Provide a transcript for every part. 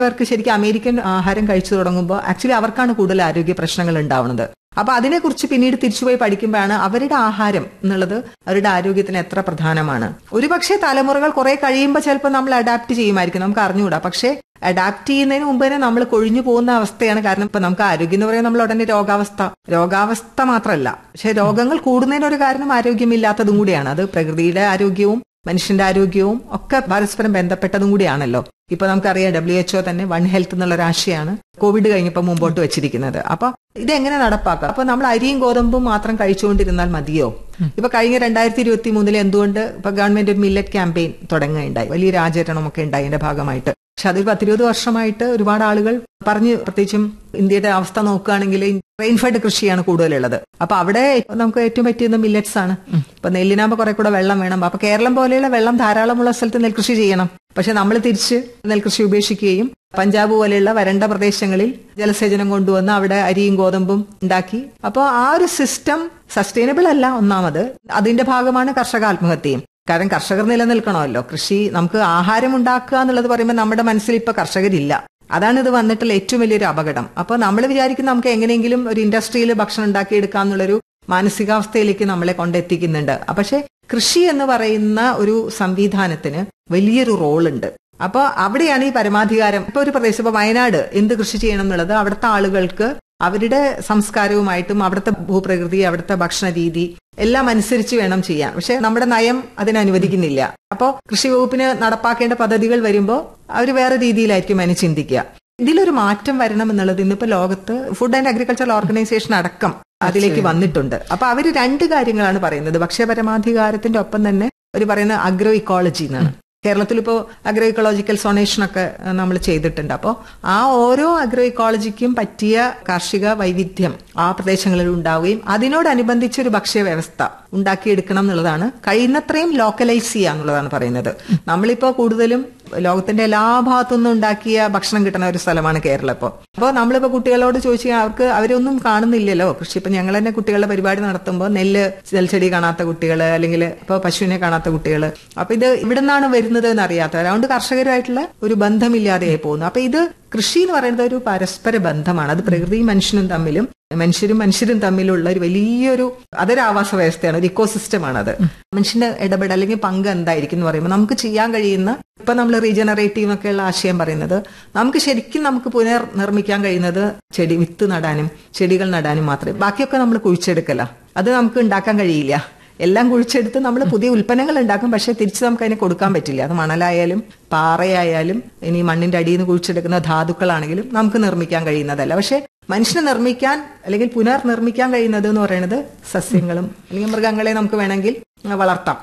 പേർക്ക് ശരിക്കും അമേരിക്കൻ ആഹാരം കഴിച്ചു തുടങ്ങുമ്പോൾ ആക്ച്വലി അവർക്കാണ് കൂടുതൽ ആരോഗ്യ പ്രശ്നങ്ങൾ ഉണ്ടാവുന്നത് അപ്പൊ അതിനെക്കുറിച്ച് പിന്നീട് തിരിച്ചുപോയി പഠിക്കുമ്പോഴാണ് അവരുടെ ആഹാരം എന്നുള്ളത് അവരുടെ ആരോഗ്യത്തിന് എത്ര പ്രധാനമാണ് ഒരുപക്ഷെ തലമുറകൾ കുറെ കഴിയുമ്പോൾ ചിലപ്പോൾ നമ്മൾ അഡാപ്റ്റ് ചെയ്യുമായിരിക്കും നമുക്ക് അറിഞ്ഞുകൂടാ പക്ഷേ അഡാപ്റ്റ് ചെയ്യുന്നതിന് മുമ്പ് തന്നെ നമ്മൾ കൊഴിഞ്ഞു പോകുന്ന അവസ്ഥയാണ് കാരണം ഇപ്പൊ നമുക്ക് ആരോഗ്യം എന്ന് പറയുന്നത് നമ്മൾ ഉടനെ രോഗാവസ്ഥ രോഗാവസ്ഥ മാത്രമല്ല പക്ഷെ രോഗങ്ങൾ കൂടുന്നതിന് ഒരു കാരണം ആരോഗ്യമില്ലാത്തതും കൂടിയാണ് അത് പ്രകൃതിയുടെ ആരോഗ്യവും മനുഷ്യന്റെ ആരോഗ്യവും ഒക്കെ പരസ്പരം ബന്ധപ്പെട്ടതും കൂടിയാണല്ലോ ഇപ്പൊ നമുക്കറിയാം ഡബ്ല്യു എച്ച്ഒ തന്നെ വൺ ഹെൽത്ത് എന്നുള്ള ഒരു ആശയമാണ് കോവിഡ് കഴിഞ്ഞപ്പോൾ മുമ്പോട്ട് വെച്ചിരിക്കുന്നത് അപ്പൊ ഇതെങ്ങനെ നടപ്പാക്കാം അപ്പൊ നമ്മൾ അരിയും ഗോതമ്പും മാത്രം കഴിച്ചുകൊണ്ടിരുന്നാൽ മതിയോ ഇപ്പൊ കഴിഞ്ഞ രണ്ടായിരത്തി ഇരുപത്തി മൂന്നിൽ എന്തുകൊണ്ട് ഇപ്പൊ ഗവൺമെന്റ് ഒരു മില്ലറ്റ് ക്യാമ്പയിൻ തുടങ്ങുകയുണ്ടായി വലിയൊരു ആചരണമൊക്കെ ഉണ്ടായി അതിന്റെ ഭാഗമായിട്ട് പക്ഷെ അതിൽ പത്തിരുപത് വർഷമായിട്ട് ഒരുപാട് ആളുകൾ പറഞ്ഞ് പ്രത്യേകിച്ചും ഇന്ത്യയുടെ അവസ്ഥ നോക്കുകയാണെങ്കിൽ റെയിൻഫെഡ് കൃഷിയാണ് കൂടുതലുള്ളത് അപ്പൊ അവിടെ നമുക്ക് ഏറ്റവും പറ്റിയത് മില്ലറ്റ്സ് ആണ് ഇപ്പൊ നെല്ലിനാകുമ്പോൾ കുറെ കൂടെ വെള്ളം വേണം അപ്പൊ കേരളം പോലെയുള്ള വെള്ളം ധാരാളമുള്ള സ്ഥലത്ത് നെൽകൃഷി ചെയ്യണം പക്ഷെ നമ്മൾ തിരിച്ച് നെൽകൃഷി ഉപേക്ഷിക്കുകയും പഞ്ചാബ് പോലെയുള്ള വരണ്ട പ്രദേശങ്ങളിൽ ജലസേചനം കൊണ്ടുവന്ന് അവിടെ അരിയും ഗോതമ്പും ഉണ്ടാക്കി അപ്പോൾ ആ ഒരു സിസ്റ്റം സസ്റ്റൈനബിൾ അല്ല ഒന്നാമത് അതിന്റെ ഭാഗമാണ് കർഷക ആത്മഹത്യയും കാരണം കർഷകർ നിലനിൽക്കണമല്ലോ കൃഷി നമുക്ക് ആഹാരം ഉണ്ടാക്കുക എന്നുള്ളത് പറയുമ്പോൾ നമ്മുടെ മനസ്സിൽ ഇപ്പൊ കർഷകരില്ല അതാണ് ഇത് വന്നിട്ടുള്ള ഏറ്റവും വലിയൊരു അപകടം അപ്പോൾ നമ്മൾ വിചാരിക്കും നമുക്ക് എങ്ങനെയെങ്കിലും ഒരു ഇൻഡസ്ട്രിയിൽ ഭക്ഷണം ഉണ്ടാക്കിയെടുക്കാം എന്നുള്ളൊരു മാനസികാവസ്ഥയിലേക്ക് നമ്മളെ കൊണ്ടെത്തിക്കുന്നുണ്ട് പക്ഷെ കൃഷി എന്ന് പറയുന്ന ഒരു സംവിധാനത്തിന് വലിയൊരു റോളുണ്ട് അപ്പോൾ അവിടെയാണ് ഈ പരമാധികാരം ഇപ്പൊ ഒരു പ്രദേശം ഇപ്പൊ വയനാട് എന്ത് കൃഷി ചെയ്യണം എന്നുള്ളത് അവിടുത്തെ ആളുകൾക്ക് അവരുടെ സംസ്കാരവുമായിട്ടും അവിടുത്തെ ഭൂപ്രകൃതി അവിടുത്തെ ഭക്ഷണ രീതി എല്ലാം അനുസരിച്ച് വേണം ചെയ്യാൻ പക്ഷെ നമ്മുടെ നയം അതിന് അനുവദിക്കുന്നില്ല അപ്പോൾ കൃഷി വകുപ്പിന് നടപ്പാക്കേണ്ട പദ്ധതികൾ വരുമ്പോൾ അവർ വേറെ രീതിയിലായിരിക്കും അതിന് ചിന്തിക്കുക ഇതിലൊരു മാറ്റം വരണം എന്നുള്ളത് ഇന്നിപ്പോ ലോകത്ത് ഫുഡ് ആൻഡ് അഗ്രികൾച്ചറൽ ഓർഗനൈസേഷൻ അടക്കം അതിലേക്ക് വന്നിട്ടുണ്ട് അപ്പൊ അവര് രണ്ട് കാര്യങ്ങളാണ് പറയുന്നത് ഭക്ഷ്യപരമാധികാരത്തിന്റെ ഒപ്പം തന്നെ അവർ പറയുന്ന അഗ്രോ ഇക്കോളജി എന്നാണ് കേരളത്തിൽ ഇപ്പോൾ അഗ്രോ ഇക്കോളജിക്കൽ സൊണേഷൻ ഒക്കെ നമ്മൾ ചെയ്തിട്ടുണ്ട് അപ്പോൾ ആ ഓരോ അഗ്രോ ഇക്കോളജിക്കും പറ്റിയ കാർഷിക വൈവിധ്യം ആ പ്രദേശങ്ങളിൽ ഉണ്ടാവുകയും അതിനോടനുബന്ധിച്ച് ഒരു ഭക്ഷ്യ വ്യവസ്ഥ ഉണ്ടാക്കിയെടുക്കണം എന്നുള്ളതാണ് കഴിയുന്നത്രയും ലോക്കലൈസ് ചെയ്യുക എന്നുള്ളതാണ് പറയുന്നത് നമ്മളിപ്പോൾ കൂടുതലും ലോകത്തിന്റെ എല്ലാ ഭാഗത്തുനിന്നും ഉണ്ടാക്കിയ ഭക്ഷണം കിട്ടുന്ന ഒരു സ്ഥലമാണ് കേരളം ഇപ്പോൾ അപ്പോൾ നമ്മളിപ്പോൾ കുട്ടികളോട് ചോദിച്ചാൽ അവർക്ക് അവരൊന്നും കാണുന്നില്ലല്ലോ കൃഷി ഇപ്പം ഞങ്ങൾ തന്നെ കുട്ടികളുടെ പരിപാടി നടത്തുമ്പോൾ നെല്ല് നെൽച്ചെടി കാണാത്ത കുട്ടികൾ അല്ലെങ്കിൽ ഇപ്പോൾ പശുവിനെ കാണാത്ത കുട്ടികൾ അപ്പൊ ഇത് ഇവിടെ നിന്നാണ് വരുന്നത് എന്ന് അറിയാത്തവർ അതുകൊണ്ട് കർഷകരുമായിട്ടുള്ള ഒരു ബന്ധമില്ലാതെയായി പോകുന്നു അപ്പൊ ഇത് കൃഷി എന്ന് പറയുന്നത് ഒരു പരസ്പര ബന്ധമാണ് അത് പ്രകൃതിയും മനുഷ്യനും തമ്മിലും മനുഷ്യരും മനുഷ്യരും തമ്മിലുള്ള ഒരു വലിയൊരു അതൊരു ആവാസ വ്യവസ്ഥയാണ് ഒരു ഇക്കോസിസ്റ്റമാണ് അത് മനുഷ്യന്റെ ഇടപെടൽ അല്ലെങ്കിൽ പങ്ക് എന്തായിരിക്കും എന്ന് പറയുമ്പോൾ നമുക്ക് ചെയ്യാൻ കഴിയുന്ന ഇപ്പൊ നമ്മൾ റീജനറേറ്റീവ് എന്നൊക്കെയുള്ള ആശയം പറയുന്നത് നമുക്ക് ശരിക്കും നമുക്ക് പുനർ നിർമ്മിക്കാൻ കഴിയുന്നത് ചെടി വിത്ത് നടാനും ചെടികൾ നടാനും മാത്രമേ ബാക്കിയൊക്കെ നമ്മൾ കുഴിച്ചെടുക്കല അത് നമുക്ക് ഉണ്ടാക്കാൻ കഴിയില്ല എല്ലാം കുഴിച്ചെടുത്ത് നമ്മൾ പുതിയ ഉൽപ്പന്നങ്ങൾ ഉണ്ടാക്കും പക്ഷെ തിരിച്ച് നമുക്ക് അതിനെ കൊടുക്കാൻ പറ്റില്ല അത് മണലായാലും പാറയായാലും ഇനി മണ്ണിന്റെ അടിയിൽ നിന്ന് കുഴിച്ചെടുക്കുന്ന ധാതുക്കളാണെങ്കിലും നമുക്ക് നിർമ്മിക്കാൻ കഴിയുന്നതല്ല പക്ഷെ മനുഷ്യനെ നിർമ്മിക്കാൻ അല്ലെങ്കിൽ പുനർനിർമ്മിക്കാൻ കഴിയുന്നത് എന്ന് പറയുന്നത് സസ്യങ്ങളും അല്ലെങ്കിൽ മൃഗങ്ങളെ നമുക്ക് വേണമെങ്കിൽ വളർത്താം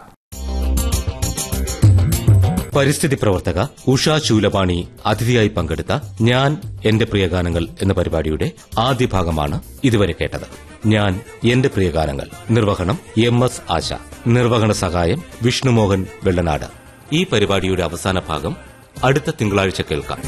പരിസ്ഥിതി പ്രവർത്തക ഉഷ ശൂലപാണി അതിഥിയായി പങ്കെടുത്ത ഞാൻ എന്റെ പ്രിയഗാനങ്ങൾ എന്ന പരിപാടിയുടെ ആദ്യ ഭാഗമാണ് ഇതുവരെ കേട്ടത് ഞാൻ എന്റെ പ്രിയഗാനങ്ങൾ നിർവഹണം എം എസ് ആശ നിർവഹണ സഹായം വിഷ്ണുമോഹൻ വെള്ളനാട് ഈ പരിപാടിയുടെ അവസാന ഭാഗം അടുത്ത തിങ്കളാഴ്ച കേൾക്കാം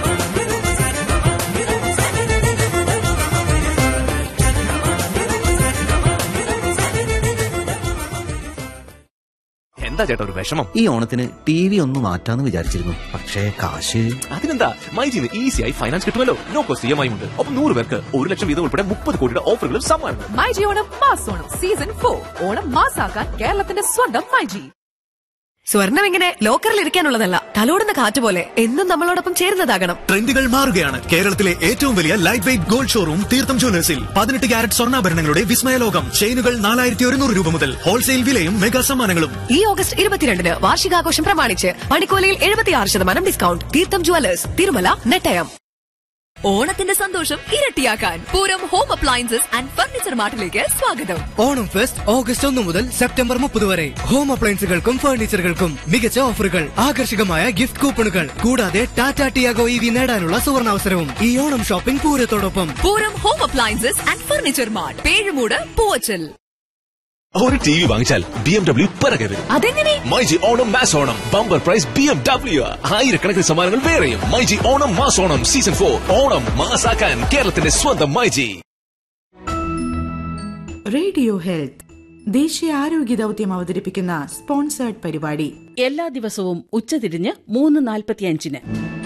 എന്താ ചേട്ടാ ഒരു വിഷമം ഈ ഓണത്തിന് ടി വി ഒന്ന് മാറ്റാന്ന് വിചാരിച്ചിരുന്നു പക്ഷേ കാശ് അതിനെന്താ മൈജിന്ന് ഈസിയായി ഫൈനാൻസ് കിട്ടുമല്ലോ no cost E M I ഉണ്ട് ഒപ്പം നൂറ് പേർക്ക് ഒരു ലക്ഷം വീതം ഉൾപ്പെടെ മുപ്പത് കോടിയുടെ ഓഫറുകളും സമ്മാനങ്ങൾ myG Onam mass Onam season for Onam മാസാക്കാൻ കേരളത്തിന്റെ സ്വന്തം മൈജി സ്വർണം ഇങ്ങനെ ലോക്കറിൽ ഇരിക്കാനുള്ളതല്ല തലോടുന്ന കാറ്റ് പോലെ എന്നും നമ്മളോടൊപ്പം ചേരുന്നതാകണം ട്രെൻഡുകൾ മാറുകയാണ് കേരളത്തിലെ ഏറ്റവും വലിയ ലൈറ്റ് വെയിറ്റ് ഗോൾഡ് ഷോറൂം തീർത്ഥം ജ്വല്ലേഴ്സിൽ പതിനെട്ട് ക്യാരറ്റ് സ്വർണ്ണാഭരണങ്ങളുടെ വിസ്മയലോകം ചെയിനുകൾ നാലായിരത്തി ഒരുന്നൂറ് രൂപ മുതൽ ഹോൾസെയിൽ വിലയും മെഗാ സമ്മാനങ്ങളും ഈ ഓഗസ്റ്റ് ഇരുപത്തിരണ്ടിന് വാർഷികാഘോഷം പ്രമാണിച്ച് പണിക്കോലയിൽ എഴുപത്തിയാറ് ശതമാനം ഡിസ്കൗണ്ട് തീർത്ഥം ജുവലേഴ്സ് തിരുമല നെട്ടയം ഓണത്തിന്റെ സന്തോഷം ഇരട്ടിയാക്കാൻ Pooram home appliances and furniture മാർട്ടിലേക്ക് സ്വാഗതം ഓണം ഫെസ്റ്റ് ഓഗസ്റ്റ് ഒന്ന് മുതൽ സെപ്റ്റംബർ മുപ്പത് വരെ ഹോം അപ്ലയൻസുകൾക്കും ഫർണിച്ചറുകൾക്കും മികച്ച ഓഫറുകൾ ആകർഷകമായ ഗിഫ്റ്റ് കൂപ്പണുകൾ കൂടാതെ ടാറ്റ ടിയാഗോ ഇ വി നേടാനുള്ള സുവർണാവസരവും ഈ ഓണം ഷോപ്പിംഗ് പൂരത്തോടൊപ്പം Pooram home appliances and furniture mart Pezhumoodu Poovachal ഒരു ടി വി വാങ്ങിച്ചാൽ ബി എം ഡബ്ല്യു പിറകെ വരും അതെങ്ങനെ myG Onam mass Onam bumper prize B M W ആയിരക്കണക്കിന് സമ്മാനങ്ങൾ വേറെയും myG Onam mass Onam season for Onam മാസാക്കാൻ കേരളത്തിന്റെ സ്വന്തം മൈജി റേഡിയോ ഹെൽത്ത് ദേശീയ ആരോഗ്യ ദൗത്യം അവതരിപ്പിക്കുന്ന സ്പോൺസേർഡ് പരിപാടി എല്ലാ ദിവസവും ഉച്ചതിരിഞ്ഞ് മൂന്ന് നാൽപ്പത്തിയഞ്ചിന്